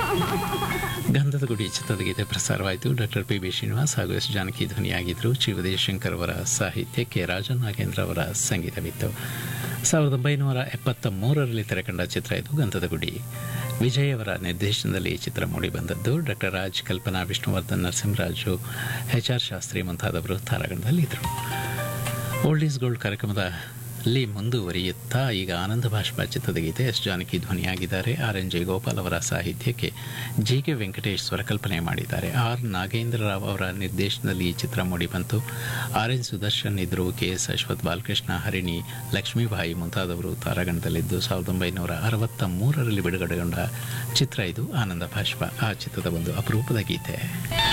ಗಂಧದ ಗುಡಿ ಚಿತ್ರದ ಗೀತೆ ಪ್ರಸಾರವಾಯಿತು ಡಾಕ್ಟರ್ ಪಿ ಬಿ ಶ್ರೀನಿವಾಸ್ ಹಾಗೂ ಎಸ್ ಜಾನಕಿ ಧ್ವನಿಯಾಗಿದ್ದರು ಜಿ ಶಂಕರ್ ಅವರ ಸಾಹಿತ್ಯಕ್ಕೆ ರಾಜನ್ ನಾಗೇಂದ್ರ ಅವರ ಸಂಗೀತವಿತ್ತು ಸಾವಿರದ ಒಂಬೈನೂರ ಎಪ್ಪತ್ತ ಮೂರರಲ್ಲಿ ತೆರೆಕಂಡ ಚಿತ್ರ ಇದು ಗಂಧದ ಗುಡಿ ವಿಜಯ್ ಅವರ ನಿರ್ದೇಶನದಲ್ಲಿ ಈ ಚಿತ್ರ ಮೂಡಿಬಂದದ್ದು doctor Raj Kalpana Vishnuvardhan Narasimharaju H R Shastri ಮುಂತಾದವರು ತಾರಾಗಣದಲ್ಲಿದ್ದರು ಓಲ್ಡ್ ಈಸ್ ಗೋಲ್ಡ್ ಕಾರ್ಯಕ್ರಮದಲ್ಲಿ ಮುಂದುವರಿಯುತ್ತಾ ಈಗ ಆನಂದ ಭಾಷ್ಪ ಚಿತ್ರದ ಗೀತೆ ಎಸ್ ಜಾನಕಿ ಧ್ವನಿಯಾಗಿದ್ದಾರೆ ಆರ್ ಎನ್ ಜಯಗೋಪಾಲ್ ಅವರ ಸಾಹಿತ್ಯಕ್ಕೆ ಜಿ ಕೆ ವೆಂಕಟೇಶ್ ಸ್ವರಕಲ್ಪನೆ ಮಾಡಿದ್ದಾರೆ ಆರ್ ನಾಗೇಂದ್ರ ರಾವ್ ಅವರ ನಿರ್ದೇಶನದಲ್ಲಿ ಈ ಚಿತ್ರ ಮೂಡಿಬಂತು ಆರ್ ಎನ್ ಸುದರ್ಶನ್ ಇದ್ರು ಕೆ ಎಸ್ ಅಶ್ವಥ್ ಬಾಲಕೃಷ್ಣ ಹರಿಣಿ ಲಕ್ಷ್ಮೀಬಾಯಿ ಮುಂತಾದವರು ತಾರಾಗಣದಲ್ಲಿದ್ದು ಸಾವಿರದ ಒಂಬೈನೂರ ಅರವತ್ತ ಮೂರರಲ್ಲಿ ಬಿಡುಗಡೆಗೊಂಡ ಚಿತ್ರ ಇದು ಆನಂದ ಭಾಷ್ಪ ಆ ಚಿತ್ರದ ಒಂದು ಅಪರೂಪದ ಗೀತೆ